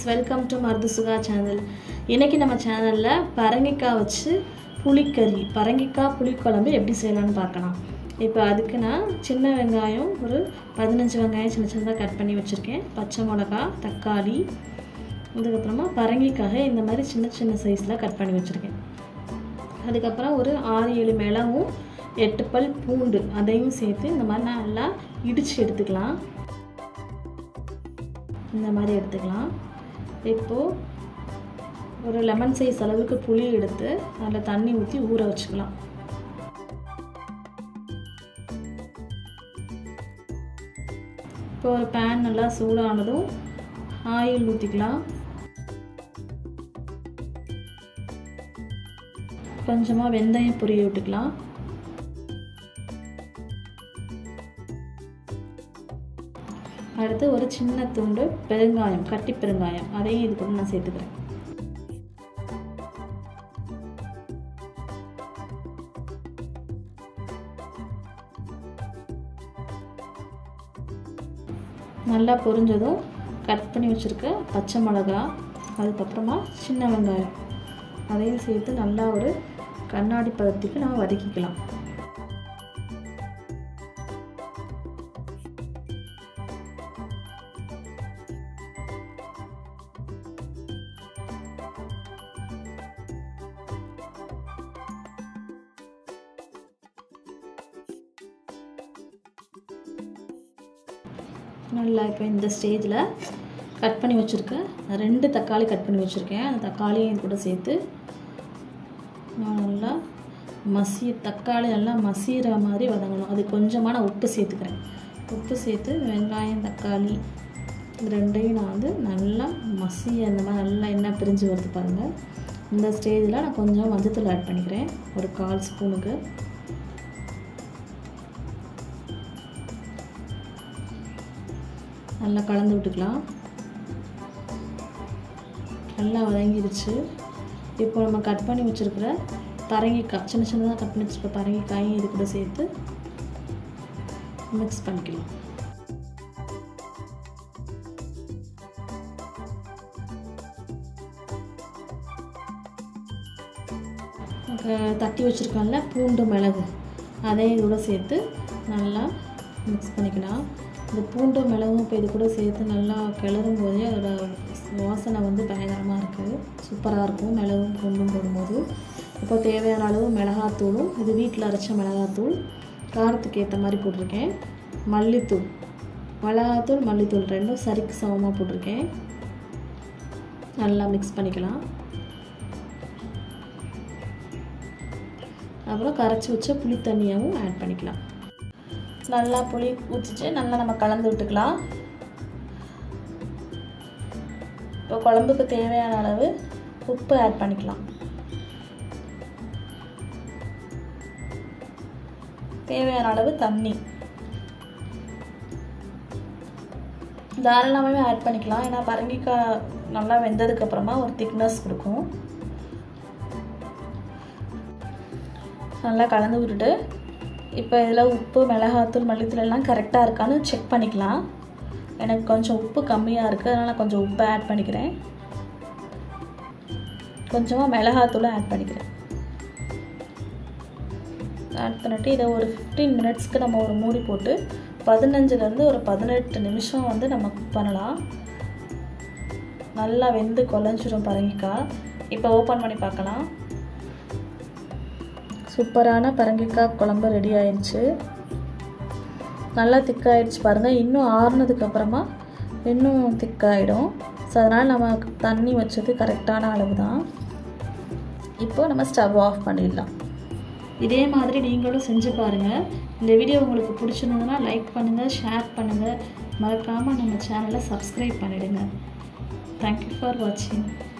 welcome to Marudhu Suga channel இன்றைக்கி நம்ம சேனலில் பரங்கிக்காய் வச்சு புளிக்கறி பரங்கிக்காய் புளிக்குழம்பு எப்படி செய்யலாம்னு பார்க்கலாம் இப்போ அதுக்கு நான் சின்ன வெங்காயம் ஒரு பதினஞ்சு வெங்காயம் சின்ன சின்னதாக கட் பண்ணி வச்சுருக்கேன் பச்சை மிளகா தக்காளி அதுக்கப்புறமா பரங்கிக்காக இந்த மாதிரி சின்ன சின்ன சைஸில் கட் பண்ணி வச்சுருக்கேன் அதுக்கப்புறம் ஒரு ஆறு ஏழு மிளகும் எட்டு பல் பூண்டு அதையும் சேர்த்து இந்த மாதிரி நல்லா இடித்து எடுத்துக்கலாம் இந்த மாதிரி எடுத்துக்கலாம் இப்போது ஒரு லெமன் சைஸ் அளவுக்கு புளி எடுத்து அதில் தண்ணி ஊற்றி ஊற வச்சுக்கலாம் இப்போ ஒரு பேன் நல்லா சூடானதும் ஆயில் ஊற்றிக்கலாம் கொஞ்சமாக வெந்தயம் பொரிய விட்டுக்கலாம் அடுத்து ஒரு சின்ன துண்டு பெருங்காயம் கட்டி பெருங்காயம் அதையும் இது கூட நான் சேர்த்துக்கிறேன் நல்லா பொரிஞ்சதும் கட் பண்ணி வச்சுருக்க பச்சை மிளகா அதுக்கப்புறமா சின்ன வெங்காயம் அதையும் சேர்த்து நல்லா ஒரு கண்ணாடி பதத்துக்கு நம்ம வதக்கிக்கலாம் நல்லா இப்போ இந்த ஸ்டேஜில் கட் பண்ணி வச்சுருக்கேன் ரெண்டு தக்காளி கட் பண்ணி வச்சுருக்கேன் அந்த தக்காளியும் இது கூட சேர்த்து நான் நல்லா மசி தக்காளி நல்லா மசிகிற மாதிரி வதங்கணும் அது கொஞ்சமாக நான் உப்பு சேர்த்துக்கிறேன் உப்பு சேர்த்து வெங்காயம் தக்காளி இது ரெண்டையும் நான் வந்து நல்லா மசி அந்த மாதிரி நல்லா எண்ணெய் பிரிஞ்சு வருது பாருங்கள் இந்த ஸ்டேஜில் நான் கொஞ்சம் மஞ்சத்தூள் ஆட் பண்ணிக்கிறேன் ஒரு கால் ஸ்பூனுக்கு நல்லா கலந்து விட்டுக்கலாம் நல்லா வதங்கிடுச்சு இப்போ நம்ம கட் பண்ணி வச்சுருக்கிற பரங்கிக்காய் சின்ன சின்னதாக கட் பண்ணி வச்சுருக்க பரங்கிக்காயும் இது கூட சேர்த்து மிக்ஸ் பண்ணிக்கலாம் தட்டி வச்சுருக்கோம்ல பூண்டு மிளகு அதையும் கூட சேர்த்து நல்லா மிக்ஸ் பண்ணிக்கலாம் இந்த பூண்டு மிளகும் இப்போ இது கூட சேர்த்து நல்லா கிளறும் போதே அதோட வாசனை வந்து பயங்கரமாக இருக்குது சூப்பராக இருக்கும் மிளகும் பூண்டும் போடும்போது இப்போ தேவையான அளவு மிளகாத்தூளும் இது வீட்டில் அரைச்ச மிளகாத்தூள் காரத்துக்கு ஏற்ற மாதிரி போட்டிருக்கேன் மல்லித்தூள் மிளகாத்தூள் மல்லித்தூள் ரெண்டும் சரிக்கு சமமாக போட்டிருக்கேன் நல்லா மிக்ஸ் பண்ணிக்கலாம் அப்புறம் கரைச்சி வச்ச புளி தண்ணியாகவும் ஆட் பண்ணிக்கலாம் நல்லா புளி ஊற்றிட்டு நல்லா நம்ம கலந்து விட்டுக்கலாம் இப்போ குழம்புக்கு தேவையான அளவு உப்பு ஆட் பண்ணிக்கலாம் தேவையான அளவு தண்ணி தாராளமாகவே ஆட் பண்ணிக்கலாம் ஏன்னா பரங்கிக்காய் நல்லா வெந்ததுக்கப்புறமா ஒரு திக்னஸ் கொடுக்கும் நல்லா கலந்து விட்டுட்டு இப்போ இதில் உப்பு மிளகாத்தூள் மல்லித்தூள் எல்லாம் கரெக்டாக இருக்கான்னு செக் பண்ணிக்கலாம் எனக்கு கொஞ்சம் உப்பு கம்மியாக இருக்குது அதனால் கொஞ்சம் உப்பு ஆட் பண்ணிக்கிறேன் கொஞ்சமாக மிளகாத்தூளும் ஆட் பண்ணிக்கிறேன் ஆட் பண்ணிவிட்டு இதை ஒரு ஃபிஃப்டீன் மினிட்ஸ்க்கு நம்ம ஒரு மூடி போட்டு பதினஞ்சுலேருந்து ஒரு பதினெட்டு நிமிஷம் வந்து நம்ம குக் பண்ணலாம் நல்லா வெந்து குழஞ்சிரும் பரங்கிக்காய் இப்போ ஓப்பன் பண்ணி பார்க்கலாம் சூப்பரான பரங்கிக்காய் குழம்பு ரெடி ஆயிடுச்சு நல்லா திக்காயிடுச்சு பாருங்கள் இன்னும் ஆறுனதுக்கப்புறமா இன்னும் திக்காயிடும் ஸோ அதனால் நம்ம தண்ணி வச்சது கரெக்டான அளவு தான் இப்போ நம்ம ஸ்டவ் ஆஃப் பண்ணிடலாம் இதே மாதிரி நீங்களும் செஞ்சு பாருங்கள் இந்த வீடியோ உங்களுக்கு பிடிச்சிருந்ததுன்னா லைக் பண்ணுங்கள் ஷேர் பண்ணுங்கள் மறக்காமல் நம்ம சேனலை சப்ஸ்கிரைப் பண்ணிவிடுங்க தேங்க்யூ ஃபார் வாட்சிங்